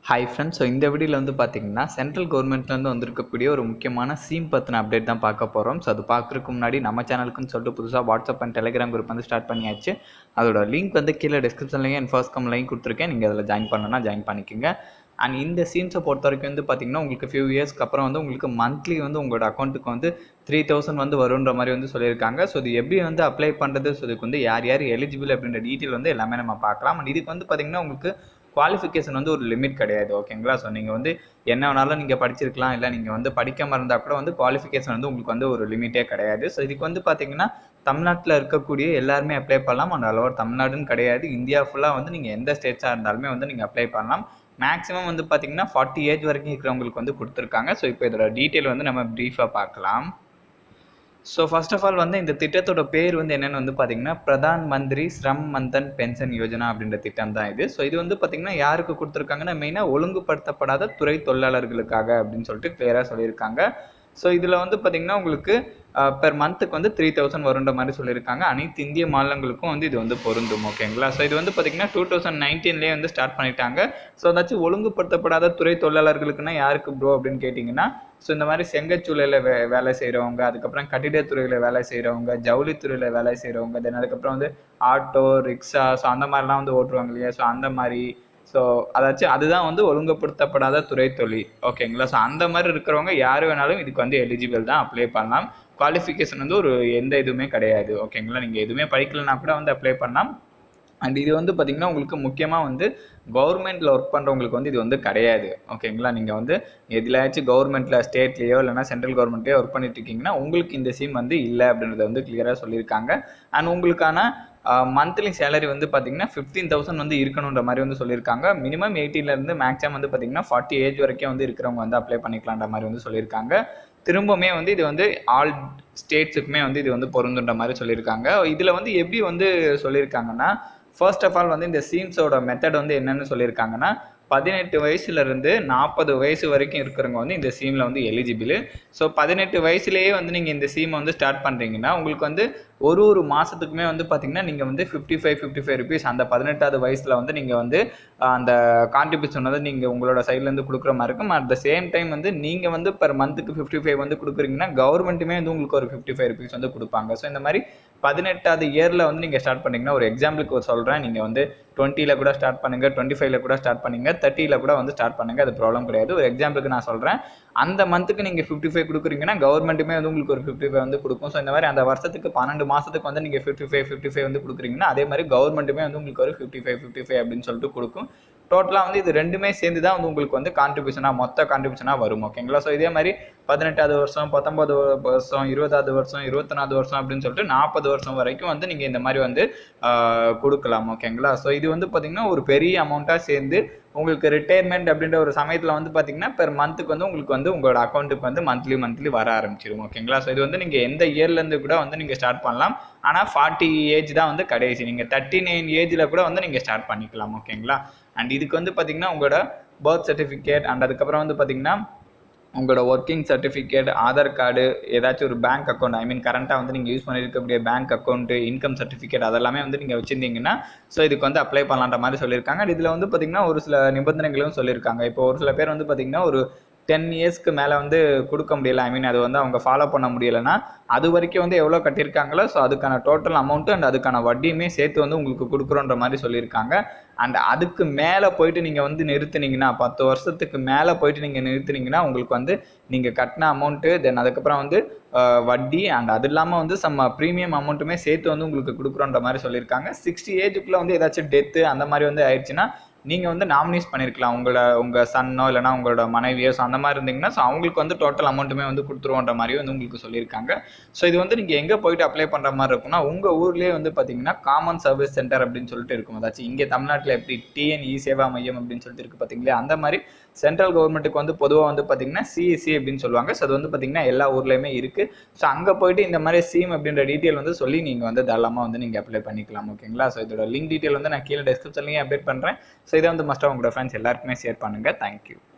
hi friends so இந்த வீடியோவில் வந்து பார்த்தீங்கன்னா சென்ட்ரல் கவர்மெண்ட்லேருந்து வந்திருக்கக்கூடிய ஒரு முக்கியமான ஸ்கீம் பற்றின அப்டேட் தான் பார்க்க போகிறோம் ஸோ அது பார்க்குறதுக்கு முன்னாடி நம்ம சேனலுக்குன்னு சொல்லிட்டு புதுசாக வாட்ஸ்அப் அண்ட் டெலிகிராம் குரூப் வந்து ஸ்டார்ட் பண்ணியாச்சு அதோட லிங்க் வந்து கீழே டிஸ்கிரிப்ஷன்லேயும் என் ஃபர்ஸ்ட் கம் லிங்க் கொடுத்துருக்கேன் நீங்கள் அதில் ஜாயின் பண்ணணும்னா ஜாயின் பண்ணிக்கோங்க அண்ட் இந்த சீம்ஸை பொறுத்த வரைக்கும் வந்து பார்த்தீங்கன்னா உங்களுக்கு ஃபியூ இயர்ஸ்க்கு அப்புறம் வந்து உங்களுக்கு மந்த்லி வந்து உங்களோட அக்கௌண்ட்டுக்கு வந்து த்ரீ தௌசண்ட் வந்து வருன்ற மாதிரி வந்து சொல்லியிருக்காங்க ஸோ இது எப்படி வந்து அப்ளை பண்ணுறது ஸோ இதுக்கு வந்து யார் யார் எலிஜிபிள் அப்படின்ற டீட்டெயில் வந்து எல்லாமே நம்ம பார்க்கலாம் அண்ட் இதுக்கு வந்து பார்த்தீங்கன்னா உங்களுக்கு குவாலிஃபிகேஷன் வந்து ஒரு லிமிட் கிடையாது ஓகேங்களா ஸோ நீங்கள் வந்து என்ன வேணாலும் நீங்கள் படிச்சிருக்கலாம் இல்லை நீங்கள் வந்து படிக்காம இருந்தால் கூட வந்து குவாலிஃபிகேஷன் வந்து உங்களுக்கு வந்து ஒரு லிமிட்டே கிடையாது ஸோ இதுக்கு வந்து பார்த்தீங்கன்னா தமிழ்நாட்டில் இருக்கக்கூடிய எல்லாருமே அப்ளை பண்ணலாம் அண்ட் அளவர் தமிழ்நாடுன்னு கிடையாது இந்தியா ஃபுல்லாக வந்து நீங்கள் எந்த ஸ்டேட்ஸாக இருந்தாலுமே வந்து நீங்கள் அப்ளை பண்ணலாம் மேக்ஸிமம் வந்து பார்த்தீங்கன்னா ஃபார்ட்டி ஏஜ் வரைக்கும் இருக்கிறவங்களுக்கு வந்து கொடுத்துருக்காங்க ஸோ இப்போ இதோட டீட்டெயில் வந்து நம்ம ப்ரீஃபாக பார்க்கலாம் ஸோ ஃபர்ஸ்ட் ஆஃப் ஆல் வந்து இந்த திட்டத்தோட பேர் வந்து என்னென்னு வந்து பார்த்தீங்கன்னா பிரதான் மந்திரி ஸ்ரம் மந்தன் பென்ஷன் யோஜனா அப்படின்ற திட்டம் தான் இது ஸோ இது வந்து பார்த்தீங்கன்னா யாருக்கு கொடுத்துருக்காங்கன்னா மெயினாக ஒழுங்குபடுத்தப்படாத துறை தொழிலாளர்களுக்காக அப்படின்னு சொல்லிட்டு கிளியராக சொல்லியிருக்காங்க ஸோ இதில் வந்து பார்த்தீங்கன்னா உங்களுக்கு பெர் மந்த்துக்கு வந்து த்ரீ தௌசண்ட் வருன்ற மாதிரி சொல்லியிருக்காங்க அனைத்து இந்திய மாநிலங்களுக்கும் வந்து இது வந்து பொருந்தும் ஓகேங்களா ஸோ இது வந்து பார்த்தீங்கன்னா டூ தௌசண்ட் நைன்டீன்லேயே வந்து ஸ்டார்ட் பண்ணிட்டாங்க ஸோ அதாச்சும் ஒழுங்குபடுத்தப்படாத துறை தொழிலாளர்களுக்குன்னா யாருக்கு ப்ரோ அப்படின்னு கேட்டிங்கன்னா ஸோ இந்த மாதிரி செங்கச்சூளையில் வே வேலை செய்கிறவங்க அதுக்கப்புறம் கட்டிடத்துறையில் வேலை செய்கிறவங்க ஜவுளித்துறையில் வேலை செய்கிறவங்க தென் அதுக்கப்புறம் வந்து ஆட்டோ ரிக்ஷா ஸோ அந்த மாதிரிலாம் வந்து ஓட்டுவாங்க இல்லையா ஸோ அந்த மாதிரி ஸோ அதாச்சும் அதுதான் வந்து ஒழுங்குபடுத்தப்படாத துறை தொழில் ஓகேங்களா ஸோ அந்த மாதிரி இருக்கிறவங்க யார் வேணாலும் இதுக்கு வந்து எலிஜிபிள் தான் அப்ளை பண்ணலாம் குவாலிஃபிகேஷன் வந்து ஒரு எந்த இதுவுமே கிடையாது ஓகேங்களா நீங்கள் எதுவுமே படிக்கலைன்னா கூட வந்து அப்ளை பண்ணலாம் அண்ட் இது வந்து பார்த்திங்கன்னா உங்களுக்கு முக்கியமாக வந்து கவர்மெண்ட்டில் ஒர்க் பண்ணுறவங்களுக்கு வந்து இது வந்து கிடையாது ஓகேங்களா நீங்கள் வந்து எதுலாச்சும் கவர்மெண்ட்டில் ஸ்டேட்லேயோ இல்லைனா சென்ட்ரல் கவர்மெண்ட்லேயோ ஒர்க் பண்ணிட்டு இருக்கீங்கன்னா உங்களுக்கு இந்த ஸ்கீம் வந்து இல்லை அப்படின்றத வந்து கிளியராக சொல்லியிருக்காங்க அண்ட் உங்களுக்கான மந்த்லி சேலரி வந்து பார்த்தீங்கன்னா ஃபிஃப்டீன் தௌசண்ட் வந்து இருக்கணுன்ற மாதிரி வந்து சொல்லியிருக்காங்க மினிமம் எயிட்டிலேருந்து மேக்ஸிமம் வந்து பார்த்தீங்கன்னா ஃபார்ட்டி ஏஜ் வரைக்கும் வந்து இருக்கிறவங்க வந்து அப்ளை பண்ணிக்கலான்ற மாதிரி வந்து சொல்லியிருக்காங்க திரும்பவுமே வந்து இது வந்து ஆல் ஸ்டேட்ஸுக்குமே வந்து இது வந்து பொருந்துன்ற மாதிரி சொல்லியிருக்காங்க இதில் வந்து எப்படி வந்து சொல்லியிருக்காங்கன்னா ஃபர்ஸ்ட் ஆஃப் ஆல் வந்து இந்த சீம்ஸோட மெத்தட் வந்து என்னென்னு சொல்லியிருக்காங்கன்னா பதினெட்டு வயசுலேருந்து நாற்பது வயசு வரைக்கும் இருக்கிறவங்க வந்து இந்த சீமில் வந்து எலிஜிபிள் ஸோ பதினெட்டு வயசுலேயே வந்து நீங்கள் இந்த சீமை வந்து ஸ்டார்ட் பண்ணுறீங்கன்னா உங்களுக்கு வந்து ஒரு ஒரு மாதத்துக்குமே வந்து பார்த்திங்கன்னா நீங்கள் வந்து fifty five fifty five rupees அந்த பதினெட்டாவது வயசில் வந்து நீங்கள் வந்து அந்த கான்ட்ரிபியூஷன் வந்து நீங்கள் உங்களோட சைட்லேருந்து கொடுக்குற மாதிரி இருக்கும் அட் த சேம் டைம் வந்து நீங்கள் வந்து பர் மந்த்துக்கு ஃபிஃப்டி ஃபைவ் வந்து கொடுக்குறீங்கன்னா கவர்மெண்ட்டுமே வந்து உங்களுக்கு ஒரு ஃபிஃப்டி ஃபைவ் ருபீஸ் வந்து கொடுப்பாங்க ஸோ இந்த மாதிரி பதினெட்டாவது இயரில் வந்து நீங்கள் ஸ்டார்ட் பண்ணிங்கன்னா ஒரு எக்ஸாம்பிளுக்கு ஒரு சொல்கிறேன் நீங்கள் வந்து டுவெண்ட்டியில் கூட ஸ்டார்ட் பண்ணுங்கள் டுவெண்ட்டி ஃபைவ்ல கூட ஸ்டார்ட் பண்ணுங்க தேர்ட்டியில் கூட வந்து ஸ்டார்ட் பண்ணுங்கள் அது ப்ராப்ளம் கிடையாது ஒரு எக்ஸாம்பிளுக்கு நான் சொல்கிறேன் அந்த மந்த்துக்கு நீங்கள் ஃபிஃப்டி ஃபைவ் கொடுக்குறீங்கன்னா கவர்மெண்ட்டுமே வந்து உங்களுக்கு ஒரு ஃபிஃப்டி ஃபைவ் வந்து கொடுக்கும் ஸோ இந்த மாதிரி அந்த வருஷத்துக்கு பன்னெண்டு மாதத்துக்கு வந்து நீங்கள் ஃபிஃப்டி ஃபைவ் ஃபிஃப்டி ஃபைவ் வந்து கொடுக்குறீங்கன்னா அதே மாதிரி கவர்மெண்ட்டுமே வந்து உங்களுக்கு ஒரு ஃபிஃப்டி ஃபைவ் ஃபிஃப்டி ஃபைவ் அப்படின்னு சொல்லிட்டு கொடுக்கும் டோட்டலாக வந்து இது ரெண்டுமே சேர்ந்து தான் வந்து உங்களுக்கு வந்து கான்ட்ரிபியூஷனாக மொத்த கான்ட்ரிபியூஷனாக வரும் ஓகேங்களா ஸோ இதே மாதிரி பதினெட்டாவது வருஷம் பத்தொன்பது வருஷம் இருபதாவது வருஷம் இருபத்தொன்னாவது வருஷம் அப்படின்னு சொல்லிட்டு நாற்பது வருஷம் வரைக்கும் வந்து நீங்கள் இந்த மாதிரி வந்து கொடுக்கலாம் ஓகேங்களா ஸோ இது வந்து பார்த்திங்கன்னா ஒரு பெரிய அமௌண்ட்டாக சேர்ந்து உங்களுக்கு ரிட்டையர்மெண்ட் அப்படின்ற ஒரு சமயத்தில் வந்து பார்த்தீங்கன்னா பெர் மந்த்துக்கு வந்து உங்களுக்கு வந்து உங்களோட அக்கௌண்ட்டுக்கு வந்து மந்த்லி மந்த்லி வர ஆரம்பிச்சிடும் ஓகேங்களா ஸோ இது வந்து நீங்கள் எந்த இயர்லேருந்து கூட வந்து நீங்கள் ஸ்டார்ட் பண்ணலாம் ஆனால் ஃபார்ட்டி ஏஜ் தான் வந்து கடைசி நீங்கள் தேர்ட்டி நைன் ஏஜில் கூட வந்து நீங்கள் ஸ்டார்ட் பண்ணிக்கலாம் ஓகேங்களா அண்ட் இதுக்கு வந்து பார்த்தீங்கன்னா உங்களோட பர்த் சர்டிஃபிகேட் அண்ட் அதுக்கப்புறம் வந்து பார்த்தீங்கன்னா உங்களோட ஒர்க்கிங் சர்டிஃபிகேட் ஆதார் கார்டு ஏதாச்சும் ஒரு பேங்க் அக்கௌண்ட் ஐ மீன் கரண்ட்டாக வந்து நீங்கள் யூஸ் பண்ணியிருக்கக்கூடிய பேங்க் அக்கௌண்ட்டு இன்கம் சர்டிஃபிகேட் அதெல்லாமே வந்து நீங்கள் வச்சுருந்தீங்கன்னா ஸோ இதுக்கு வந்து அப்ளை பண்ணலான்ற மாதிரி சொல்லியிருக்காங்க இதில் வந்து பார்த்திங்கன்னா ஒரு சில நிபந்தனைகளும் சொல்லியிருக்காங்க இப்போ ஒரு சில பேர் வந்து பார்த்திங்கன்னா ஒரு டென் இயர்ஸ்க்கு மேலே வந்து கொடுக்க முடியல ஐ மீன் அது வந்து அவங்க ஃபாலோ பண்ண முடியலைன்னா அது வரைக்கும் வந்து எவ்வளோ கட்டியிருக்காங்களோ ஸோ அதுக்கான டோட்டல் அமௌண்ட்டு அண்ட் அதுக்கான வட்டியுமே சேர்த்து வந்து உங்களுக்கு கொடுக்குறோன்ற மாதிரி சொல்லியிருக்காங்க அண்ட் அதுக்கு மேலே போயிட்டு நீங்கள் வந்து நிறுத்துனீங்கன்னா பத்து வருஷத்துக்கு மேலே போயிட்டு நீங்கள் நிறுத்துனீங்கன்னா உங்களுக்கு வந்து நீங்கள் கட்டின அமௌண்ட்டு தென் அதுக்கப்புறம் வந்து வட்டி அண்ட் அது இல்லாமல் வந்து சம்ம ப்ரீமியம் அமௌண்ட்டுமே சேர்த்து வந்து உங்களுக்கு கொடுக்குறோன்ற மாதிரி சொல்லியிருக்காங்க சிக்ஸ்டி ஏஜுக்குள்ளே வந்து ஏதாச்சும் டெத்து அந்த மாதிரி வந்து ஆயிடுச்சுன்னா நீங்கள் வந்து நாமினேஸ் பண்ணியிருக்கலாம் உங்களை உங்கள் சன்னோ இல்லைனா உங்களோட மனைவியோ ஸோ அந்த மாதிரி இருந்தீங்கன்னா ஸோ அவங்களுக்கு வந்து டோட்டல் அமௌண்ட்டுமே வந்து கொடுத்துருவோன்ற மாதிரி வந்து உங்களுக்கு சொல்லியிருக்காங்க ஸோ இது வந்து நீங்கள் எங்கே போயிட்டு அப்ளை பண்ணுற மாதிரி இருக்கும்னா உங்கள் ஊர்லேயே வந்து பார்த்தீங்கன்னா காமன் சர்வீஸ் சென்டர் அப்படின்னு சொல்லிட்டு இருக்கும் அதாச்சும் இங்கே தமிழ்நாட்டில் எப்படி டிஎன் இ சேவா மையம் அப்படின்னு சொல்லிட்டு இருக்குது பார்த்தீங்களா அந்த மாதிரி சென்ட்ரல் கவர்மெண்ட்டுக்கு வந்து பொதுவாக வந்து பார்த்தீங்கன்னா சிஎஸ்சி அப்படின்னு சொல்லுவாங்க ஸோ அது வந்து பார்த்தீங்கன்னா எல்லா ஊர்லேயுமே இருக்குது ஸோ அங்கே போயிட்டு இந்த மாதிரி ஸ்கீம் அப்படின்ற டீட்டெயில் வந்து சொல்லி நீங்கள் வந்து தாராளமாக வந்து நீங்கள் அப்ளை பண்ணிக்கலாம் ஓகேங்களா ஸோ இதோட லிங்க் டீட்டெயில் வந்து நான் கீழே டிஸ்கிரிப்ஷன்லேயும் அப்டேட் பண்ணுறேன் ஸோ இதை வந்து மஸ்ட்டாக உங்களோட ஃப்ரெண்ட்ஸ் எல்லாருக்குமே ஷேர் பண்ணுங்கள் தேங்க்யூ